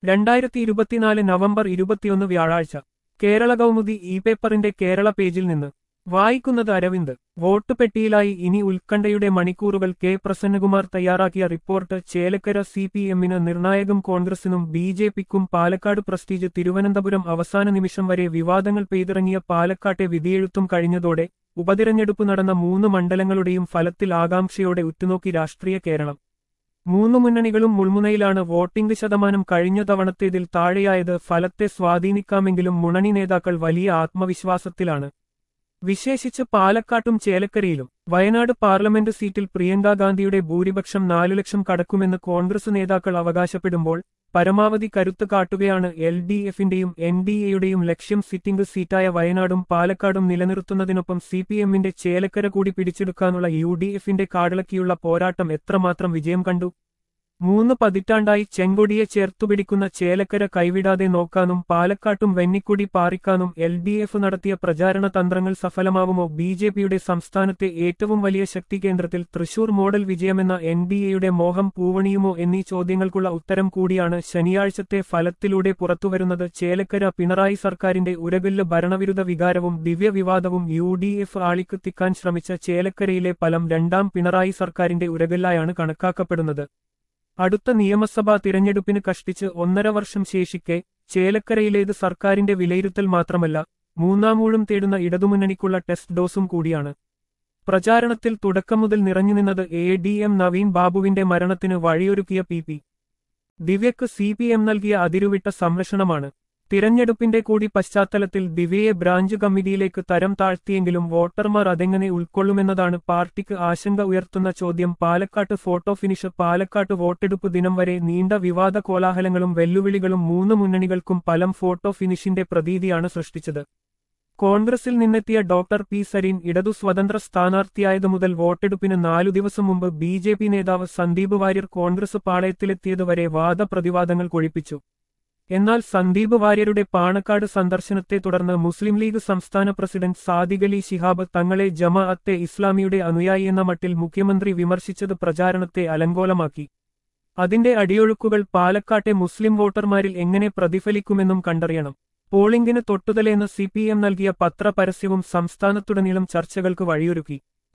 രണ്ടായിരത്തി ഇരുപത്തിനാല് നവംബർ ഇരുപത്തിയൊന്ന് വ്യാഴാഴ്ച കേരള കൗമുദി ഇ പേപ്പറിന്റെ കേരള പേജിൽ നിന്ന് വായിക്കുന്നത് അരവിന്ദ് വോട്ട് പെട്ടിയിലായി ഇനി ഉത്കണ്ഠയുടെ മണിക്കൂറുകൾ കെ പ്രസന്നകുമാർ തയ്യാറാക്കിയ റിപ്പോർട്ട് ചേലക്കര സി പി എമ്മിന് നിർണായകം കോൺഗ്രസിനും ബി ജെ പിക്കും പാലക്കാട് പ്രസ്റ്റീജ് തിരുവനന്തപുരം അവസാന നിമിഷം വരെ വിവാദങ്ങൾ പെയ്തിറങ്ങിയ പാലക്കാട്ടെ വിധിയെഴുത്തും കഴിഞ്ഞതോടെ ഉപതിരഞ്ഞെടുപ്പ് നടന്ന മൂന്ന് മണ്ഡലങ്ങളുടെയും ഫലത്തിൽ ആകാംക്ഷയോടെ ഉറ്റുനോക്കി രാഷ്ട്രീയ കേരളം മൂന്ന് മുന്നണികളും മുൾമുനയിലാണ് വോട്ടിംഗ് ശതമാനം കഴിഞ്ഞ തവണത്തേതിൽ താഴെയായത് ഫലത്തെ സ്വാധീനിക്കാമെങ്കിലും മുന്നണി നേതാക്കൾ വലിയ ആത്മവിശ്വാസത്തിലാണ് വിശേഷിച്ച് പാലക്കാട്ടും ചേലക്കരയിലും വയനാട് പാർലമെന്റ് സീറ്റിൽ പ്രിയങ്കാ ഗാന്ധിയുടെ ഭൂരിപക്ഷം നാലു ലക്ഷം കടക്കുമെന്ന് കോൺഗ്രസ് നേതാക്കൾ അവകാശപ്പെടുമ്പോൾ പരമാവധി കരുത്ത് കാട്ടുകയാണ് എൽ ഡി എഫിന്റെയും എൻ ഡി എയുടെയും ലക്ഷ്യം സിറ്റിംഗ് സീറ്റായ വയനാടും പാലക്കാടും നിലനിർത്തുന്നതിനൊപ്പം സി പി എമ്മിന്റെ ചേലക്കര കൂടി പിടിച്ചെടുക്കാനുള്ള യു ഡി എഫിന്റെ കാടിളക്കിയുള്ള പോരാട്ടം എത്രമാത്രം വിജയം കണ്ടു മൂന്ന് പതിറ്റാണ്ടായി ചെങ്കൊടിയെ ചേർത്തുപിടിക്കുന്ന ചേലക്കര കൈവിടാതെ നോക്കാനും പാലക്കാട്ടും വെന്നിക്കുടി പാറിക്കാനും എൽ ഡി എഫ് നടത്തിയ പ്രചാരണ തന്ത്രങ്ങൾ സഫലമാവുമോ ബി ജെ പിയുടെ സംസ്ഥാനത്തെ ഏറ്റവും വലിയ ശക്തി കേന്ദ്രത്തിൽ തൃശൂർ മോഡൽ വിജയമെന്ന എൻ ഡി എയുടെ മോഹം പൂവണിയുമോ എന്നീ ചോദ്യങ്ങൾക്കുള്ള ഉത്തരം കൂടിയാണ് ശനിയാഴ്ചത്തെ ഫലത്തിലൂടെ പുറത്തുവരുന്നത് ചേലക്കര പിണറായി സർക്കാരിന്റെ ഉരകല്ല് ഭരണവിരുദ്ധ വികാരവും ദിവ്യവിവാദവും യു ഡി എഫ് ആളിക്കുത്തിക്കാൻ ശ്രമിച്ച ചേലക്കരയിലെ ഫലം രണ്ടാം പിണറായി സർക്കാരിന്റെ ഉരകല്ലായാണ് കണക്കാക്കപ്പെടുന്നത് അടുത്ത നിയമസഭാ തിരഞ്ഞെടുപ്പിന് കഷ്ടിച്ച് ഒന്നര വർഷം ശേഷിക്കെ ചേലക്കരയിലേത് സർക്കാരിന്റെ വിലയിരുത്തൽ മാത്രമല്ല മൂന്നാമൂഴും തേടുന്ന ഇടതുമുന്നണിക്കുള്ള ടെസ്റ്റ് ഡോസും കൂടിയാണ് പ്രചാരണത്തിൽ തുടക്കം മുതൽ നിറഞ്ഞുനിന്നത് എ ഡി എം നവീൻ ബാബുവിന്റെ മരണത്തിന് വഴിയൊരുക്കിയ പി പി ദിവ്യക്ക് സി പി എം നൽകിയ അതിരുവിട്ട സംരക്ഷണമാണ് തിരഞ്ഞെടുപ്പിന്റെ കൂടി പശ്ചാത്തലത്തിൽ ദിവ്യയെ ബ്രാഞ്ച് കമ്മിറ്റിയിലേക്ക് തരം താഴ്ത്തിയെങ്കിലും വോട്ടർമാർ അതെങ്ങനെ ഉൾക്കൊള്ളുമെന്നതാണ് പാർട്ടിക്ക് ആശങ്ക ഉയർത്തുന്ന ചോദ്യം പാലക്കാട്ട് ഫോട്ടോ ഫിനിഷ് പാലക്കാട്ട് വോട്ടെടുപ്പ് ദിനം വരെ നീണ്ട വിവാദ കോലാഹലങ്ങളും വെല്ലുവിളികളും മൂന്ന് മുന്നണികൾക്കും ഫലം ഫോട്ടോ ഫിനിഷിന്റെ പ്രതീതിയാണ് സൃഷ്ടിച്ചത് കോൺഗ്രസിൽ നിന്നെത്തിയ ഡോക്ടർ പി സരീൻ ഇടതു സ്വതന്ത്ര സ്ഥാനാർത്ഥിയായതു മുതൽ വോട്ടെടുപ്പിന് നാലു ദിവസം മുമ്പ് ബി ജെ പി നേതാവ് സന്ദീപ് വാര്യർ കോൺഗ്രസ് പാളയത്തിലെത്തിയതുവരെ വാദപ്രതിവാദങ്ങൾ കൊഴിപ്പിച്ചു എന്നാൽ സന്ദീപ് വാര്യരുടെ പാണക്കാട് സന്ദർശനത്തെ തുടർന്ന് മുസ്ലിം ലീഗ് സംസ്ഥാന പ്രസിഡന്റ് സാദിഖ് അലി ശിഹാബ് തങ്ങളെ ജമാഅത്തെ ഇസ്ലാമിയുടെ അനുയായി എന്ന മട്ടിൽ മുഖ്യമന്ത്രി വിമർശിച്ചത് പ്രചാരണത്തെ അലങ്കോലമാക്കി അതിന്റെ അടിയൊഴുക്കുകൾ പാലക്കാട്ടെ മുസ്ലിം വോട്ടർമാരിൽ എങ്ങനെ പ്രതിഫലിക്കുമെന്നും കണ്ടറിയണം പോളിംഗിന് തൊട്ടുതലേന്ന് സി പി എം നൽകിയ പത്രപരസ്യവും സംസ്ഥാനത്തുടനീളം ചർച്ചകൾക്ക് വഴിയൊരുക്കി